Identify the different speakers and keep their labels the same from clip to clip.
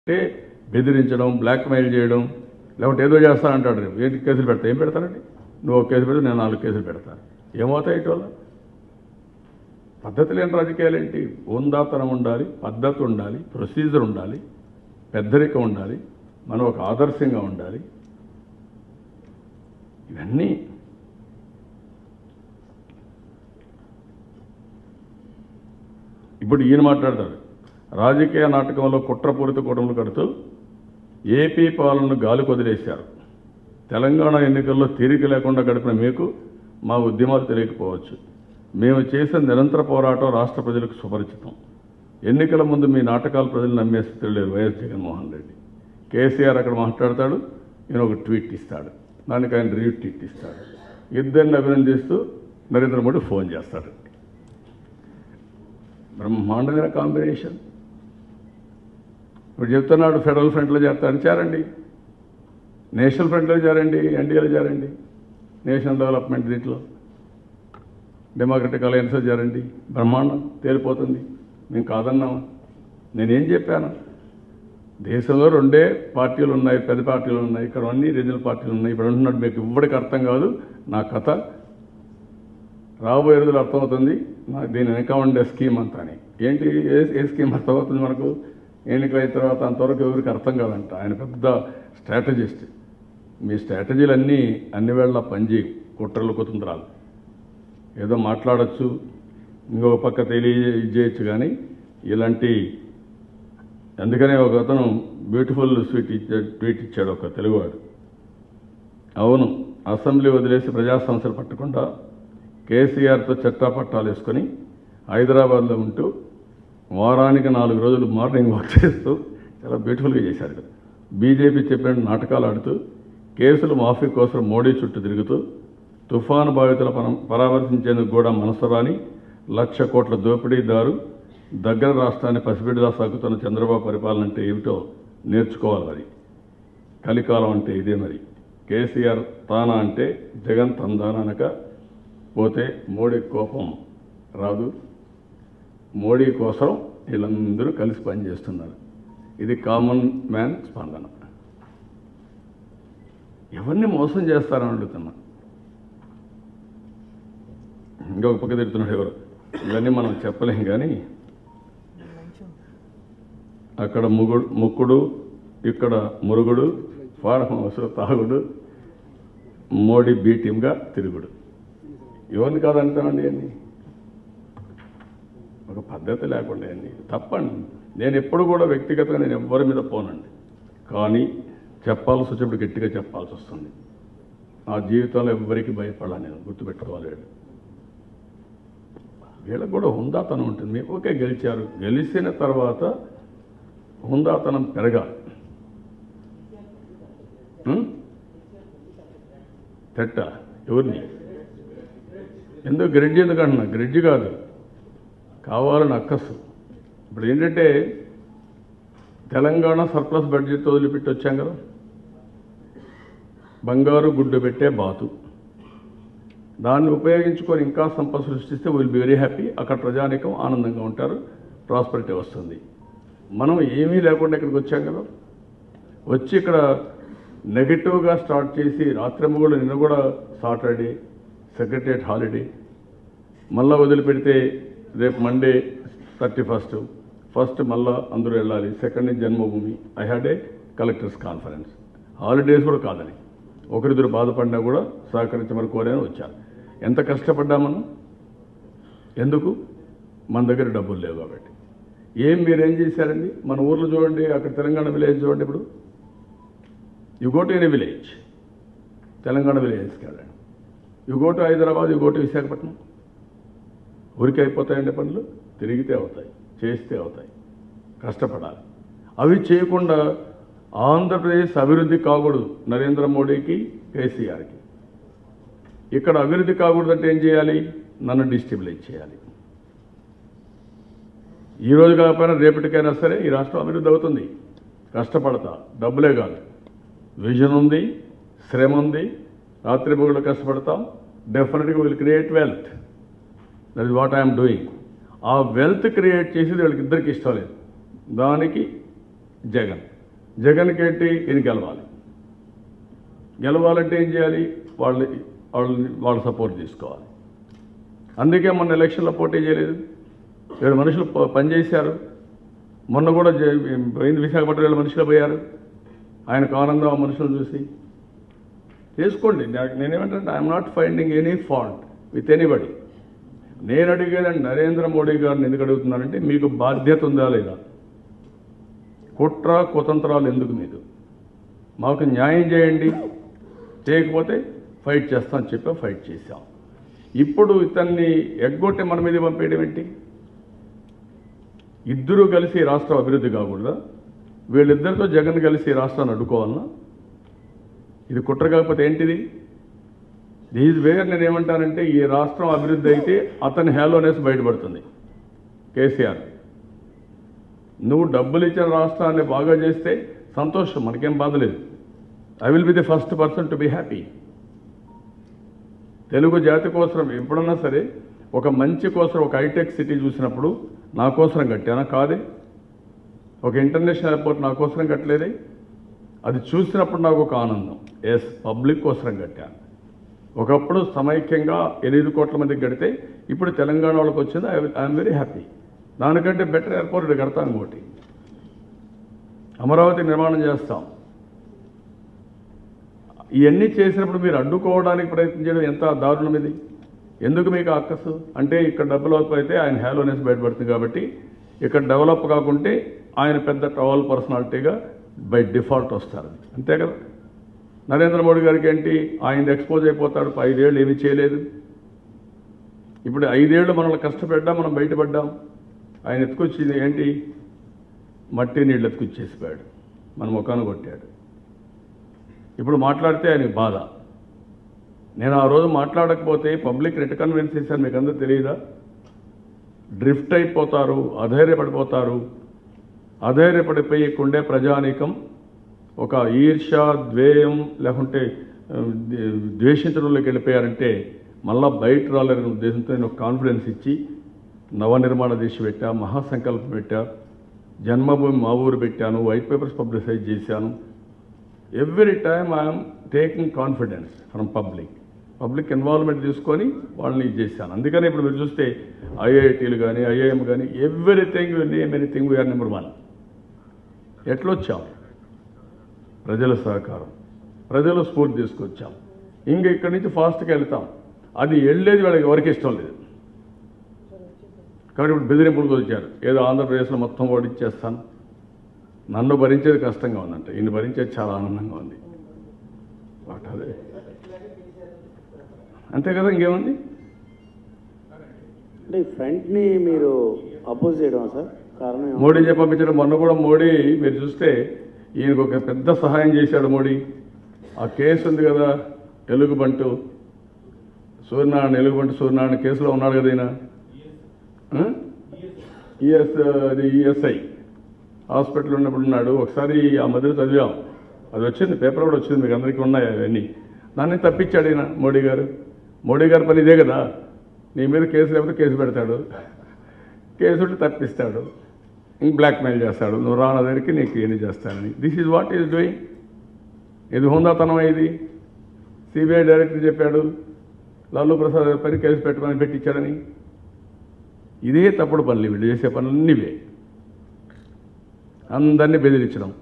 Speaker 1: అంటే బెదిరించడం బ్లాక్మెయిల్ చేయడం లేకుంటే ఏదో చేస్తానంటాడు రేపు ఏంటి కేసులు పెడతా ఏం పెడతానండి నువ్వు ఒక కేసు పెడితే నేను నాలుగు కేసులు పెడతాను ఏమవుతాయి ఇటు వల్ల పద్ధతి లేని రాజకీయాలు ఏంటి ఉందాతనం ఉండాలి పద్ధతి ఉండాలి ప్రొసీజర్ ఉండాలి పెద్దరికం ఉండాలి మనం ఒక ఆదర్శంగా ఉండాలి ఇవన్నీ ఇప్పుడు ఈయన మాట్లాడతాడు రాజకీయ నాటకంలో కుట్రపూరిత కూటములు కడుతూ ఏపీ పాలనను గాలి వదిలేశారు తెలంగాణ ఎన్నికల్లో తీరిక లేకుండా గడిపిన మీకు మా ఉద్యమాలు తెలియకపోవచ్చు మేము చేసిన నిరంతర పోరాటం రాష్ట్ర ప్రజలకు సుపరిచితం ఎన్నికల ముందు మీ నాటకాలు ప్రజలు నమ్మే స్థితిలో లేరు వైఎస్ జగన్మోహన్ రెడ్డి కేసీఆర్ అక్కడ మాట్లాడతాడు ఈయన ఒక ట్వీట్ ఇస్తాడు దానికి ఆయన రివ్యూ ట్వీట్ ఇస్తాడు ఇద్దరిని అభినందిస్తూ నరేంద్ర మోడీ ఫోన్ చేస్తాడు బ్రహ్మాండమైన కాంబినేషన్ ఇప్పుడు చెప్తున్నాడు ఫెడరల్ ఫ్రంట్లో చేస్తాడు చేరండి నేషనల్ ఫ్రంట్లో చేరండి ఎన్డీఏలో చేరండి నేషనల్ డెవలప్మెంట్ దీంట్లో డెమోక్రటిక్ అలయన్స్లో చేరండి బ్రహ్మాండం తేలిపోతుంది మేము కాదన్నామా నేనేం చెప్పాను దేశంలో రెండే పార్టీలు ఉన్నాయి పెద్ద పార్టీలు ఉన్నాయి ఇక్కడ అన్ని రీజనల్ పార్టీలు ఉన్నాయి ఇప్పుడు అంటున్నాడు మీకు ఇవ్వడికి అర్థం కాదు నా కథ రాబోయే రోజులు అర్థమవుతుంది నాకు దీని వెనక ఉండే స్కీమ్ అంతా అని ఏంటి ఏ ఏ స్కీమ్ అర్థమవుతుంది మనకు ఎన్నికలైన తర్వాత అంతవరకు ఎవరికి అర్థం కాదంట ఆయన పెద్ద స్ట్రాటజిస్ట్ మీ స్ట్రాటజీలన్నీ అన్ని వేళ పనిచేయి కుట్రలు కుతంత్రాలు ఏదో మాట్లాడచ్చు ఇంకొక పక్క తెలియ చేయొచ్చు కానీ ఇలాంటి అందుకనే ఒక అతను బ్యూటిఫుల్ స్వీట్ ఇచ్చా ట్వీట్ ఇచ్చాడు ఒక తెలుగువాడు అవును అసెంబ్లీ వదిలేసి ప్రజా సమస్యలు పట్టకుండా కేసీఆర్తో చట్టా పట్టాలు వేసుకొని హైదరాబాద్లో ఉంటూ వారానికి నాలుగు రోజులు మార్నింగ్ వాక్ చేస్తూ చాలా బ్యూటిఫుల్గా చేశారు కదా బీజేపీ చెప్పిన నాటకాలు ఆడుతూ కేసులు మాఫీ కోసం మోడీ చుట్టూ తిరుగుతూ తుఫాను బాధితుల పరం పరామర్శించేందుకు కూడా మనసు రాని లక్ష కోట్ల దోపిడీదారు దగ్గర రాష్ట్రాన్ని పసిబిడ్డలా సాగుతున్న చంద్రబాబు పరిపాలన అంటే ఏమిటో నేర్చుకోవాలి మరి కలికాలం అంటే ఇదే మరి కేసీఆర్ తానా అంటే జగన్ తందాన అనక పోతే మోడీ కోపం రాదు మోడీ కోసం వీళ్ళందరూ కలిసి పనిచేస్తున్నారు ఇది కామన్ మ్యాన్ స్పందన ఎవరిని మోసం చేస్తారని అడుగుతున్నా ఇంకొక పక్క తిరుగుతున్నాడు ఎవరు ఇవన్నీ మనం చెప్పలేం కానీ అక్కడ ముగుడు ముక్కుడు ఇక్కడ మురుగుడు ఫారం హౌస్ తాగుడు మోడీ బీ టీమ్గా తిరుగుడు ఎవరిని కాదంటామండి అన్ని ఒక పద్ధతి లేకుండా అన్ని తప్పండి నేను ఎప్పుడు కూడా వ్యక్తిగతంగా నేను ఎవ్వరి మీద పోనండి కానీ చెప్పాల్సి వచ్చినప్పుడు గట్టిగా చెప్పాల్సి వస్తుంది నా జీవితంలో ఎవ్వరికి భయపడా నేను గుర్తుపెట్టుకోవాలి వీళ్ళు. వీళ్ళకి కూడా హుందాతనం ఉంటుంది మీకు ఓకే గెలిచారు గెలిచిన తర్వాత హుందాతనం పెరగాలి ఉం? తెట్ట ఎవరిని ఎందుకు గ్రెడ్జి ఎందుకు అంటున్నా గ్రెడ్జి కాదు కావాలని అక్కసు ఇప్పుడు ఏంటంటే తెలంగాణ సర్ప్లస్ బడ్జెట్ వదిలిపెట్టి వచ్చాం కదా బంగారు గుడ్డు పెట్టే బాతు దాన్ని ఉపయోగించుకొని ఇంకా సంపద సృష్టిస్తే విల్ బి వెరీ హ్యాపీ అక్కడ ప్రజానికం ఆనందంగా ఉంటారు ప్రాస్పరిటీ వస్తుంది మనం ఏమీ లేకుండా ఇక్కడికి వచ్చాం కదా వచ్చి ఇక్కడ నెగిటివ్గా స్టార్ట్ చేసి రాత్రి కూడా నిన్న కూడా సాటర్డే సెక్రటరియట్ హాలిడే మళ్ళా వదిలిపెడితే రేపు మండే థర్టీ ఫస్ట్ ఫస్ట్ మళ్ళా అందరూ వెళ్ళాలి second Janmabhoomi I had a collectors conference holidays కూడా కాదని ఒకరిద్దరు బాధపడినా కూడా సహకరించమని కోరాను వచ్చారు ఎంత కష్టపడ్డా మనం ఎందుకు మన దగ్గర డబ్బులు లేవు కాబట్టి ఏం మీరేం చేశారండి మన ఊర్లో చూడండి అక్కడ తెలంగాణ విలేజ్ చూడండి ఇప్పుడు you go to any village Telangana విలేజ్కి వెళ్ళండి you go to Hyderabad you go to Visakhapatnam ఊరికి అయిపోతాయండి పనులు తిరిగితే అవుతాయి చేస్తే అవుతాయి కష్టపడాలి అవి చేయకుండా ఆంధ్రప్రదేశ్ అభివృద్ధి కాకూడదు నరేంద్ర మోడీకి కేసీఆర్కి ఇక్కడ అభివృద్ధి కాకూడదంటే ఏం చేయాలి నన్ను డిస్టెబిలైజ్ చేయాలి ఈ రోజు కాకపోయినా రేపటికైనా సరే ఈ రాష్ట్రం అభివృద్ధి అవుతుంది కష్టపడతా డబ్బులే కాదు విజన్ ఉంది శ్రమ ఉంది రాత్రి పగలు కష్టపడతాం డెఫినెట్గా will create wealth that is what I'm doing ఆ వెల్త్ క్రియేట్ చేసేది వీళ్ళకి ఇద్దరికి ఇష్టం లేదు దానికి జగన్ జగన్కి ఏంటి ఈయన గెలవాలి గెలవాలంటే ఏం చేయాలి వాళ్ళు వాళ్ళని వాళ్ళు సపోర్ట్ తీసుకోవాలి అందుకే మొన్న ఎలక్షన్లో పోటీ చేయలేదు ఏడు మనుషులు ప- పనిచేశారు మొన్న కూడా జే- పోయింది విశాఖపట్నం ఏడు మనుషులు పోయారు ఆయనకు ఆనందం ఆ మనుషులను చూసి చేసుకోండి నాకు నేనేమంటే I'm not finding any fault with anybody నేను అడిగేది నరేంద్ర మోడీ గారిని ఎందుకు అడుగుతున్నానంటే మీకు బాధ్యత ఉందా లేదా కుట్ర కుతంత్రాలు ఎందుకు మీకు మాకు న్యాయం చేయండి చేయకపోతే ఫైట్ చేస్తామని చెప్పి ఫైట్ చేశాం ఇప్పుడు ఇతన్ని ఎగ్గొట్టి మన మీద పంపేయడం ఏంటి ఇద్దరూ కలిసి రాష్ట్రం అభివృద్ధి కాకూడదా వీళ్ళిద్దరితో జగన్ కలిసి రాష్ట్రాన్ని అడ్డుకోవాలన్నా ఇది కుట్ర కాకపోతే ఏంటిది దీస్ వేర్ నేను ఏమంటానంటే ఈ రాష్ట్రం అభివృద్ధి అయితే అతని హేలోనెస్ బయటపడుతుంది కేసీఆర్ నువ్వు డబ్బులు ఇచ్చిన రాష్ట్రాన్ని బాగా చేస్తే సంతోషం మనకేం బాధ లేదు I will be the first person to be happy Telugu జాతి కోసం ఎప్పుడన్నా సరే ఒక మంచి కోసం ఒక హైటెక్ సిటీ చూసినప్పుడు నా కోసం కట్టానా కాదే ఒక ఇంటర్నేషనల్ ఎయిర్పోర్ట్ నా కోసం కట్టలేదే అది చూసినప్పుడు నాకు ఒక ఆనందం ఎస్ పబ్లిక్ కోసం కట్టాను ఒకప్పుడు సమైక్యంగా ఎనిమిది కోట్ల మందికి కడితే ఇప్పుడు తెలంగాణ వాళ్ళకి వచ్చింది ఐ ఐఎమ్ వెరీ హ్యాపీ దానికంటే బెటర్ ఎయిర్పోర్ట్ ఇక్కడ కడతాను ఇంకోటి అమరావతి నిర్మాణం చేస్తాం ఇవన్నీ చేసినప్పుడు మీరు అడ్డుకోవడానికి ప్రయత్నం చేయడం ఎంత దారుణం ఇది ఎందుకు మీకు అక్కసు అంటే ఇక్కడ డెవలప్ అయితే ఆయన హ్యాలోనెస్ బయటపడుతుంది కాబట్టి ఇక్కడ డెవలప్ కాకుంటే ఆయన పెద్ద టవల్ పర్సనాలిటీగా బై డిఫాల్ట్ వస్తారు అంతే కదా నరేంద్ర మోడీ గారికి ఏంటి ఆయన ఎక్స్పోజ్ అయిపోతాడు ఐదేళ్ళు ఏమీ చేయలేదు ఇప్పుడు ఐదేళ్ళు మనల్ని కష్టపెడ్డాం మనం బయటపడ్డాం ఆయన ఎత్తుకొచ్చింది ఏంటి మట్టి నీళ్ళు ఎత్తుకొచ్చేసిపోయాడు మన ముఖాన్ని కొట్టాడు ఇప్పుడు మాట్లాడితే ఆయనకి బాధ నేను ఆ రోజు మాట్లాడకపోతే పబ్లిక్ రెట్ కన్విన్స్ చేశాను మీకు అందరూ తెలియదా డ్రిఫ్ట్ అయిపోతారు అధైర్యపడిపోతారు అధైర్యపడిపోయి కుండే ప్రజానీకం ఒక ఈర్ష్య ద్వేయం లేకుంటే ఆ, ద్వే- ద్వేషించడంలోకి వెళ్ళిపోయారంటే మళ్ళా బయట రాలేరనే ఉద్దేశంతో నేను ఒక కాన్ఫిడెన్స్ ఇచ్చి నవనిర్మాణ దీక్ష పెట్టా మహాసంకల్పం పెట్టా జన్మభూమి మా ఊరు పెట్టాను వైట్ పేపర్స్ పబ్లిసైజ్ చేశాను every time I'm taking confidence from public public involvement తీసుకొని వాళ్ళని ఇది చేశాను అందుకని ఇప్పుడు మీరు చూస్తే ఐఐటీలు కానీ ఐఐఎం కానీ everything name anything we are number one ఎట్లొచ్చాం ప్రజల సహకారం ప్రజల స్ఫూర్తి తీసుకొచ్చాం ఇంక ఇక్కడి నుంచి ఫాస్ట్గా వెళ్తాం అది వెళ్ళేది వాళ్ళకి ఎవరికి ఇష్టం లేదు కాబట్టి ఇప్పుడు బెదిరింపులకు వచ్చారు ఏదో ఆంధ్రప్రదేశ్లో మొత్తం ఓడిచ్చేస్తాను నన్ను భరించేది కష్టంగా ఉందంట ఈయన భరించేది చాలా ఆనందంగా ఉంది వాట్ అదే అంతే కదా ఇంకేముంది
Speaker 2: అంటే ఈ ఫ్రంట్ని మీరు అపోజ్ చేయడం సార్ కారణం ఏమన్నా?
Speaker 1: మోడీ చెప్పి పంపించడం మొన్న కూడా మోడీ మీరు చూస్తే ఈయనకు ఒక పెద్ద సహాయం చేశాడు మోడీ ఆ కేసు ఉంది కదా ఎలుగుబంటు సూర్యనారాయణ ఎలుగుబంటు సూర్యనారాయణ కేసులో ఉన్నాడు కదా ఈయన ఈఎస్ అది ఈఎస్ఐ హాస్పిటల్ ఉన్నప్పుడు ఉన్నాడు ఒకసారి ఆ మధ్య చదివాం అది వచ్చింది పేపర్ కూడా వచ్చింది మీకు అందరికీ ఉన్నాయి అవన్నీ దాన్ని తప్పించాడు ఈయన మోడీ గారు మోడీ గారి పని ఇదే కదా నీ మీద కేసు లేకపోతే కేసు పెడతాడు కేసు ఉంటే తప్పిస్తాడు ఇంక బ్లాక్మెయిల్ చేస్తాడు నువ్వు రాన దగ్గరికి నీకు ఏమి చేస్తానని this is what is doing ఇది హుందాతనం ఇది సిబిఐ డైరెక్టర్ చెప్పాడు లాలూ ప్రసాద్ పని కేసు పెట్టమని పెట్టించాడని ఇదే తప్పుడు పనులు వీళ్ళు చేసే పనులన్నీ ఇవే అందరినీ బెదిరించడం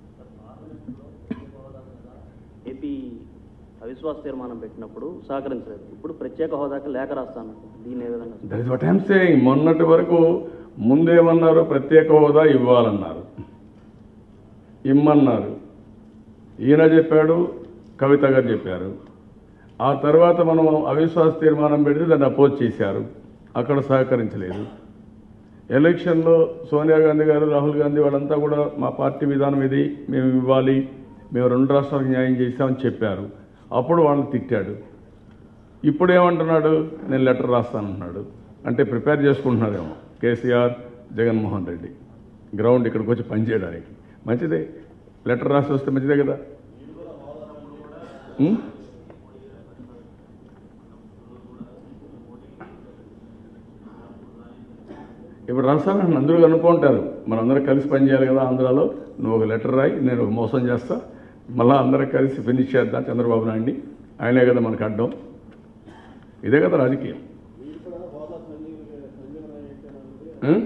Speaker 3: ఏపీ అవిశ్వాస తీర్మానం పెట్టినప్పుడు సహకరించలేదు ఇప్పుడు ప్రత్యేక హోదాకి లేఖ రాస్తాను దీన్ని ఏ విధంగా
Speaker 1: that is what I'm saying మొన్నటి వరకు ముందేమన్నారు ప్రత్యేక హోదా ఇవ్వాలన్నారు ఇమ్మన్నారు ఈయన చెప్పాడు కవిత గారు చెప్పారు ఆ తర్వాత మనం అవిశ్వాస తీర్మానం పెడితే దాన్ని అపోజ్ చేశారు అక్కడ సహకరించలేదు ఎలక్షన్లో సోనియా గాంధీ గారు రాహుల్ గాంధీ వాళ్ళంతా కూడా మా పార్టీ విధానం ఇది మేము ఇవ్వాలి మేము రెండు రాష్ట్రాలకు న్యాయం చేశామని చెప్పారు అప్పుడు వాళ్ళని తిట్టాడు ఇప్పుడు ఏమంటున్నాడు నేను లెటర్ రాస్తానంటున్నాడు అంటే ప్రిపేర్ చేసుకుంటున్నాడేమో కేసీఆర్ జగన్మోహన్ రెడ్డి గ్రౌండ్ ఇక్కడికి వచ్చి పనిచేయడానికి మంచిదే లెటర్ రాసి వస్తే మంచిదే కదా ఉం? ఇప్పుడు రాస్తానని అందరూ అనుకుంటారు మనందరం కలిసి పనిచేయాలి కదా ఆంధ్రాలో నువ్వు ఒక లెటర్ రాయి నేను ఒక మోసం చేస్తా మళ్ళీ అందరం కలిసి ఫినిష్ చేద్దాం చంద్రబాబు నాయుడిని ఆయనే కదా మనకు అడ్డం ఇదే కదా రాజకీయం ఆ?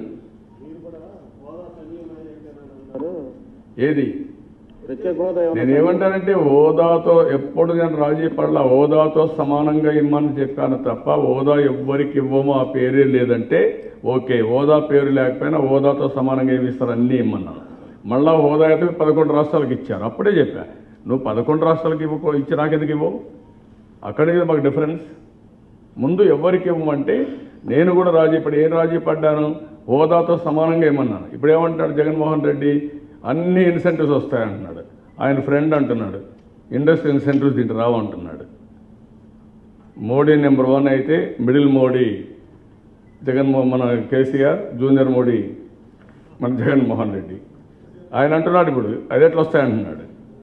Speaker 1: ఏది
Speaker 2: ప్రత్యేక హోదా ఏమన్నా
Speaker 1: నేను ఏమంటానంటే హోదాతో ఎప్పుడు నేను రాజీ పడలా హోదాతో సమానంగా ఇమ్మని చెప్పాను తప్ప హోదా ఎవ్వరికి ఇవ్వమో ఆ పేరే లేదంటే ఓకే హోదా పేరు లేకపోయినా హోదాతో సమానంగా ఏమి ఇస్తారు అన్నీ ఇమ్మన్నాను మళ్ళా హోదా అయితే పదకొండు రాష్ట్రాలకు ఇచ్చారు అప్పుడే చెప్పా నువ్వు పదకొండు రాష్ట్రాలకు ఇవ్వకో ఇచ్చి నాకెందుకు ఇవ్వవు అక్కడే కదా మాకు డిఫరెన్స్ ముందు ఎవరికి ఇవ్వమంటే నేను కూడా రాజీ పడి ఏం రాజీ పడ్డాను హోదాతో సమానంగా ఏమన్నాను ఇప్పుడు ఏమంటాడు జగన్మోహన్ రెడ్డి అన్ని ఇన్సెంటివ్స్ వస్తాయంటున్నాడు ఆయన ఫ్రెండ్ అంటున్నాడు ఇండస్ట్రీ ఇన్సెంటివ్స్ దీంట్లో రావు అంటున్నాడు మోడీ నెంబర్ వన్ అయితే మిడిల్ మోడీ జగన్మోహన్ మన కేసీఆర్ జూనియర్ మోడీ మన జగన్మోహన్ రెడ్డి ఆయన అంటున్నాడు ఇప్పుడు అది ఎట్లా వస్తాయంటున్నాడు